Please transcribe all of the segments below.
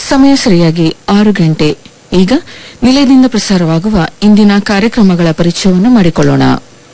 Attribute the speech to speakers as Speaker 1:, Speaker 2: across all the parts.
Speaker 1: ಸಮಯ ಸರಿಯಾಗಿ ಆರು ಗಂಟೆ ಈಗ ನಿಲಯದಿಂದ ಪ್ರಸಾರವಾಗುವ ಇಂದಿನ ಕಾರ್ಯಕ್ರಮಗಳ ಪರಿಚಯವನ್ನು ಮಾಡಿಕೊಳ್ಳೋಣ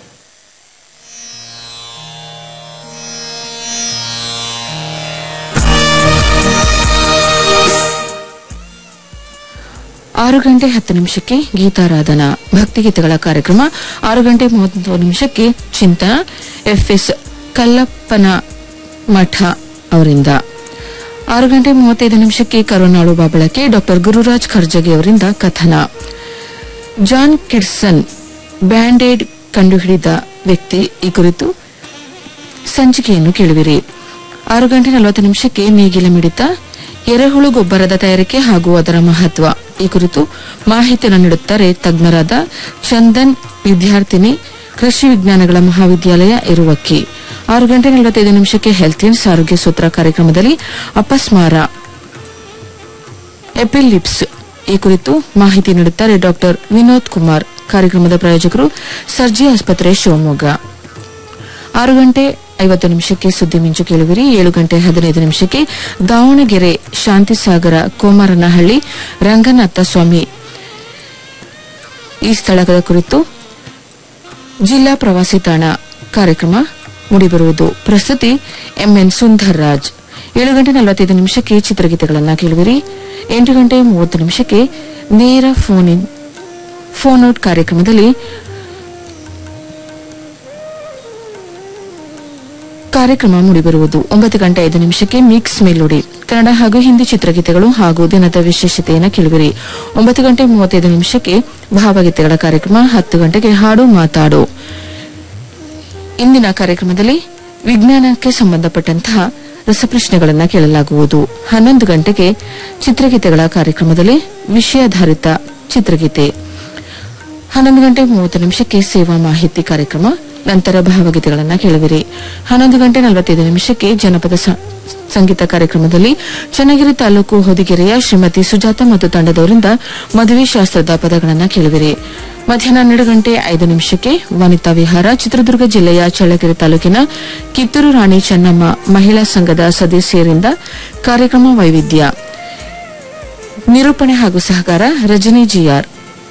Speaker 1: ಆರು ಗಂಟೆ ಹತ್ತು ನಿಮಿಷಕ್ಕೆ ಗೀತಾರಾಧನಾ ಭಕ್ತಿಗೀತೆಗಳ ಕಾರ್ಯಕ್ರಮ ಆರು ಗಂಟೆ ಮೂವತ್ತೊಂದು ನಿಮಿಷಕ್ಕೆ ಚಿಂತನ ಎಫ್ಎಸ್ ಕಲ್ಲಪ್ಪನ ಮಠ ಅವರಿಂದ ಆರು ಗಂಟೆ ಮೂವತ್ತೈದು ನಿಮಿಷಕ್ಕೆ ಕರುನಾಳು ಬಾಬಳಕೆ ಡಾಕ್ಟರ್ ಗುರುರಾಜ್ ಖರ್ಜಗಿ ಅವರಿಂದ ಕಥನ ಜಾನ್ ಕಿಡ್ಸನ್ ಬ್ಯಾಂಡೇಡ್ ಕಂಡುಹಿಡಿದ ವ್ಯಕ್ತಿ ಈ ಕುರಿತು ಸಂಚಿಕೆಯನ್ನು ಕೇಳುವಿರಿ ಆರು ಗಂಟೆ ನಲವತ್ತು ನಿಮಿಷಕ್ಕೆ ನೇಗಿಲ ಮಿಡಿತ ಎರೆಹುಳು ಗೊಬ್ಬರದ ತಯಾರಿಕೆ ಹಾಗೂ ಅದರ ಮಹತ್ವ ಈ ಕುರಿತು ಮಾಹಿತಿಯನ್ನು ನೀಡುತ್ತಾರೆ ತಜ್ಞರಾದ ಚಂದನ್ ವಿದ್ಯಾರ್ಥಿನಿ ಕೃಷಿ ವಿಜ್ಞಾನಗಳ ಮಹಾವಿದ್ಯಾಲಯ ಇರುವಕ್ಕಿ ಆರು ಗಂಟೆ ನಲವತ್ತೈದು ನಿಮಿಷಕ್ಕೆ ಹೆಲ್ತ್ ಇನ್ಸ್ ಆರೋಗ್ಯ ಸೂತ್ರ ಕಾರ್ಯಕ್ರಮದಲ್ಲಿ ಅಪಸ್ಮಾರ ಎಪಿಲಿಪ್ಸ್ ಈ ಕುರಿತು ಮಾಹಿತಿ ನೀಡುತ್ತಾರೆ ಡಾಕ್ಟರ್ ವಿನೋದ್ ಕುಮಾರ್ ಕಾರ್ಯಕ್ರಮದ ಪ್ರಾಯೋಜಕರು ಸರ್ಜಿ ಆಸ್ಪತ್ರೆ ಶಿವಮೊಗ್ಗ ಆರು ಗಂಟೆ ಐವತ್ತು ನಿಮಿಷಕ್ಕೆ ಸುದ್ದಿ ಮಿಂಚು ಕೇಳುವಿರಿ ಏಳು ಗಂಟೆ ಹದಿನೈದು ನಿಮಿಷಕ್ಕೆ ದಾವಣಗೆರೆ ಶಾಂತಿಸಾಗರ ಕೋಮರನಹಳ್ಳಿ ರಂಗನಾಥ ಸ್ವಾಮಿ ಈ ಸ್ಥಳದ ಕುರಿತು ಜಿಲ್ಲಾ ಪ್ರವಾಸಿ ತಾಣ ಕಾರ್ಯಕ್ರಮ ಮೂಡಿಬರುವುದು ಪ್ರಸ್ತುತಿ ಎಂಎನ್ ಸುಂದರ್ ರಾಜ್ ಏಳು ಗಂಟೆ ನಲವತ್ತೈದು ನಿಮಿಷಕ್ಕೆ ಚಿತ್ರಗೀತೆಗಳನ್ನು ಕೇಳುವಿರಿ ಎಂಟು ಗಂಟೆ ಮೂವತ್ತು ನಿಮಿಷಕ್ಕೆ ನೇರ ಫೋನ್ ಇನ್ ಫೋನ್ ಔಟ್ ಕಾರ್ಯಕ್ರಮದಲ್ಲಿ ಕಾರ್ಯಕ್ರಮ ಮೂಡಿಬರುವುದು ಒಂಬತ್ತು ಗಂಟೆ ಐದು ನಿಮಿಷಕ್ಕೆ ಮಿಕ್ಸ್ ಮೆಲೋಡಿ ಕನ್ನಡ ಹಾಗೂ ಹಿಂದಿ ಚಿತ್ರಗೀತೆಗಳು ಹಾಗೂ ದಿನದ ವಿಶೇಷತೆಯನ್ನು ಕೇಳುವಿರಿ ಒಂಬತ್ತು ಗಂಟೆ ಮೂವತ್ತೈದು ನಿಮಿಷಕ್ಕೆ ಭಾವಗೀತೆಗಳ ಕಾರ್ಯಕ್ರಮ ಹತ್ತು ಗಂಟೆಗೆ ಹಾಡು ಮಾತಾಡು ಇಂದಿನ ಕಾರ್ಯಕ್ರಮದಲ್ಲಿ ವಿಜ್ಞಾನಕ್ಕೆ ಸಂಬಂಧಪಟ್ಟಂತಹ ರಸಪ್ರಶ್ನೆಗಳನ್ನು ಕೇಳಲಾಗುವುದು ಹನ್ನೊಂದು ಗಂಟೆಗೆ ಚಿತ್ರಗೀತೆಗಳ ಕಾರ್ಯಕ್ರಮದಲ್ಲಿ ವಿಷಯಾಧಾರಿತ ಚಿತ್ರಗೀತೆ ಹನ್ನೊಂದು ಗಂಟೆ ಮೂವತ್ತು ನಿಮಿಷಕ್ಕೆ ಸೇವಾ ಮಾಹಿತಿ ಕಾರ್ಯಕ್ರಮ ನಂತರ ಭಾವಗೀತೆಗಳನ್ನು ಕೇಳುವಿರಿ ಹನ್ನೊಂದು ಗಂಟೆ ನಲವತ್ತೈದು ನಿಮಿಷಕ್ಕೆ ಜನಪದ ಸ- ಸಂಗೀತ ಕಾರ್ಯಕ್ರಮದಲ್ಲಿ ಚನ್ನಗಿರಿ ತಾಲೂಕು ಹೊದಿಗೆರೆಯ ಶ್ರೀಮತಿ ಸುಜಾತ ಮತ್ತು ತಂಡದವರಿಂದ ಮದುವೆ ಶಾಸ್ತ್ರದ ಪದಗಳನ್ನು ಕೇಳುವಿರಿ ಮಧ್ಯಾಹ್ನ ಹನ್ನೆರಡು ಗಂಟೆ ಐದು ನಿಮಿಷಕ್ಕೆ ವನಿತಾ ವಿಹಾರ ಚಿತ್ರದುರ್ಗ ಜಿಲ್ಲೆಯ ಚಳ್ಳಕೆರೆ ತಾಲೂಕಿನ ಕಿತ್ತೂರು ರಾಣಿ ಚೆನ್ನಮ್ಮ ಮಹಿಳಾ ಸಂಘದ ಸದಸ್ಯರಿಂದ ಕಾರ್ಯಕ್ರಮ ವೈವಿಧ್ಯ ನಿರೂಪಣೆ ಹಾಗೂ ಸಹಕಾರ ರಜನಿ ಜಿಆರ್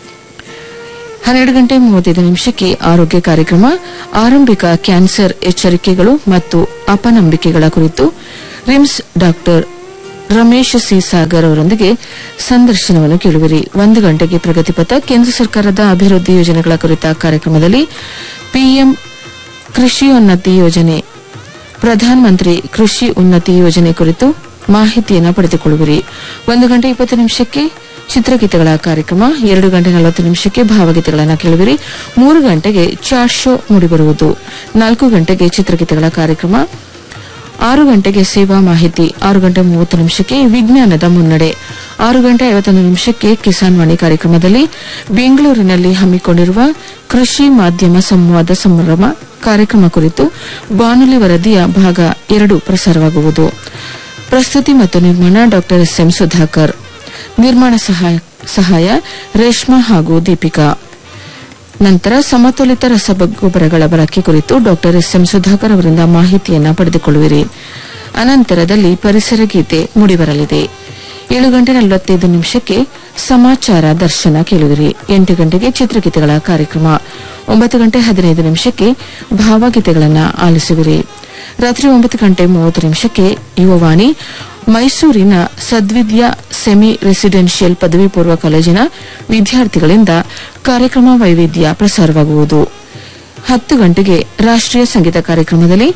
Speaker 1: ಹನ್ನೆರಡು ಗಂಟೆ ಮೂವತ್ತೈದು ನಿಮಿಷಕ್ಕೆ ಆರೋಗ್ಯ ಕಾರ್ಯಕ್ರಮ ಆರಂಭಿಕ ಕ್ಯಾನ್ಸರ್ ಎಚ್ಚರಿಕೆಗಳು ಮತ್ತು ಅಪನಂಬಿಕೆಗಳ ಕುರಿತು RIMS doctor Ramesh C Sagar ಅವರೊಂದಿಗೆ ಸಂದರ್ಶನವನ್ನು ಕೇಳುವಿರಿ ಒಂದು ಗಂಟೆಗೆ ಪ್ರಗತಿಪಥ ಕೇಂದ್ರ ಸರ್ಕಾರದ ಅಭಿವೃದ್ಧಿ ಯೋಜನೆಗಳ ಕುರಿತ ಕಾರ್ಯಕ್ರಮದಲ್ಲಿ ಪಿಎಂ ಕೃಷಿ ಉನ್ನತಿ ಯೋಜನೆ ಪ್ರಧಾನಮಂತ್ರಿ ಕೃಷಿ ಉನ್ನತಿ ಯೋಜನೆ ಕುರಿತು ಮಾಹಿತಿಯನ್ನು ಪಡೆದುಕೊಳ್ಳುವಿರಿ ಒಂದು ಗಂಟೆ ಇಪ್ಪತ್ತು ನಿಮಿಷಕ್ಕೆ ಚಿತ್ರಗೀತೆಗಳ ಕಾರ್ಯಕ್ರಮ ಎರಡು ಗಂಟೆ ನಲವತ್ತು ನಿಮಿಷಕ್ಕೆ ಭಾವಗೀತೆಗಳನ್ನು ಕೇಳುವಿರಿ ಮೂರು ಗಂಟೆಗೆ ಚಾಟ್ ಶೋ ಮೂಡಿಬರುವುದು ನಾಲ್ಕು ಗಂಟೆಗೆ ಚಿತ್ರಗೀತೆಗಳ ಕಾರ್ಯಕ್ರಮ ಆರು ಗಂಟೆಗೆ ಸೇವಾ ಮಾಹಿತಿ ಆರು ಗಂಟೆ ಮೂವತ್ತು ನಿಮಿಷಕ್ಕೆ ವಿಜ್ಞಾನದ ಮುನ್ನಡೆ ಆರು ಗಂಟೆ ಐವತ್ತೊಂದು ನಿಮಿಷಕ್ಕೆ ಕಿಸಾನ್ ವಾಣಿ ಕಾರ್ಯಕ್ರಮದಲ್ಲಿ ಬೆಂಗಳೂರಿನಲ್ಲಿ ಹಮ್ಮಿಕೊಂಡಿರುವ ಕೃಷಿ ಮಾಧ್ಯಮ ಸಂವಾದ ಸಂಭ್ರಮ ಕಾರ್ಯಕ್ರಮ ಕುರಿತು ಬಾನುಲಿ ವರದಿಯ ಭಾಗ ಎರಡು ಪ್ರಸಾರವಾಗುವುದು ಪ್ರಸ್ತುತಿ ಮತ್ತು ನಿರ್ಮಾಣ ಡಾಕ್ಟರ್ ಎಸ್ ಎಂ ಸುಧಾಕರ್ ನಿರ್ಮಾಣ ಸಹಾಯ ಸಹಾಯ ರೇಷ್ಮಾ ಹಾಗೂ ದೀಪಿಕಾ ನಂತರ ಸಮತೋಲಿತ ರಸಗೊಬ್ಬರಗಳ ಬಳಕೆ ಕುರಿತು ಡಾಕ್ಟರ್ ಎಸ್ ಎಂ ಸುಧಾಕರ್ ಅವರಿಂದ ಮಾಹಿತಿಯನ್ನ ಪಡೆದುಕೊಳ್ಳುವಿರಿ ಅನಂತರದಲ್ಲಿ ಪರಿಸರ ಗೀತೆ ಮೂಡಿಬರಲಿದೆ ಏಳು ಗಂಟೆ ನಲವತ್ತೈದು ನಿಮಿಷಕ್ಕೆ ಸಮಾಚಾರ ದರ್ಶನ ಕೇಳುವಿರಿ ಎಂಟು ಗಂಟೆಗೆ ಚಿತ್ರಗೀತೆಗಳ ಕಾರ್ಯಕ್ರಮ ಒಂಬತ್ತು ಗಂಟೆ ಹದಿನೈದು ನಿಮಿಷಕ್ಕೆ ಭಾವಗೀತೆಗಳನ್ನು ಆಲಿಸುವಿರಿ ರಾತ್ರಿ ಒಂಬತ್ತು ಗಂಟೆ ಮೂವತ್ತು ನಿಮಿಷಕ್ಕೆ ಯುವವಾಣಿ ಮೈಸೂರಿನ ಸದ್ವಿದ್ಯಾ ಸೆಮಿ ರೆಸಿಡೆನ್ಷಿಯಲ್ ಪದವಿ ಪೂರ್ವ ಕಾಲೇಜಿನ ವಿದ್ಯಾರ್ಥಿಗಳಿಂದ ಕಾರ್ಯಕ್ರಮ ವೈವಿಧ್ಯ ಪ್ರಸಾರವಾಗುವುದು ಹತ್ತು ಗಂಟೆಗೆ ರಾಷ್ಟ್ರೀಯ ಸಂಗೀತ ಕಾರ್ಯಕ್ರಮದಲ್ಲಿ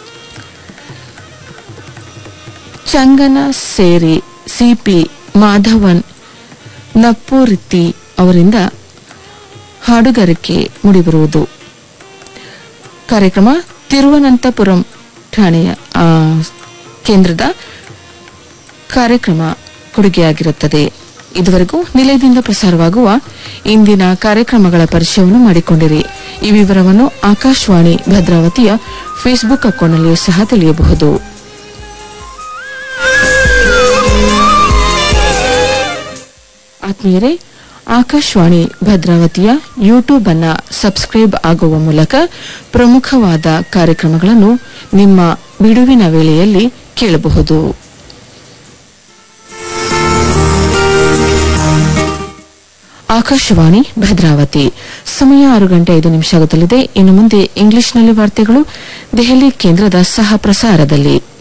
Speaker 1: ಚಂಗನ ಸೇರಿ ಸಿಪಿ ಮಾಧವನ್ ನಪ್ಪೂರಿತ್ತಿ ಅವರಿಂದ ಹಾಡುಗಾರಿಕೆ ಮೂಡಿಬರುವುದು ಕಾರ್ಯಕ್ರಮ ತಿರುವನಂತಪುರಂ ಠಾಣೆಯ ಆ, ಕೇಂದ್ರದ ಕಾರ್ಯಕ್ರಮ ಕೊಡುಗೆಯಾಗಿರುತ್ತದೆ ಇದುವರೆಗೂ ನಿಲಯದಿಂದ ಪ್ರಸಾರವಾಗುವ ಇಂದಿನ ಕಾರ್ಯಕ್ರಮಗಳ ಪರಿಚಯವನ್ನು ಮಾಡಿಕೊಂಡಿರಿ ಈ ವಿವರವನ್ನು ಆಕಾಶವಾಣಿ ಭದ್ರಾವತಿಯ ಫೇಸ್ಬುಕ್ ಅಕೌಂಟ್ನಲ್ಲಿಯೂ ಸಹ ತಿಳಿಯಬಹುದು ಆತ್ಮೀಯರೇ ಆಕಾಶವಾಣಿ ಭದ್ರಾವತಿಯ ಯೂಟ್ಯೂಬ್ ಅನ್ನ ಸಬ್ಸ್ಕ್ರೈಬ್ ಆಗುವ ಮೂಲಕ ಪ್ರಮುಖವಾದ ಕಾರ್ಯಕ್ರಮಗಳನ್ನು ನಿಮ್ಮ ಬಿಡುವಿನ ವೇಳೆಯಲ್ಲಿ ಕೇಳಬಹುದು ಆಕಾಶವಾಣಿ ಭದ್ರಾವತಿ ಸಮಯ ಆರು ಗಂಟೆ ಐದು ನಿಮಿಷ ಆಗುತ್ತಲಿದೆ ಇನ್ನು ಮುಂದೆ ಇಂಗ್ಲಿಷ್ನಲ್ಲಿ ವಾರ್ತೆಗಳು ದೆಹಲಿ ಕೇಂದ್ರದ ಸಹ ಪ್ರಸಾರದಲ್ಲಿ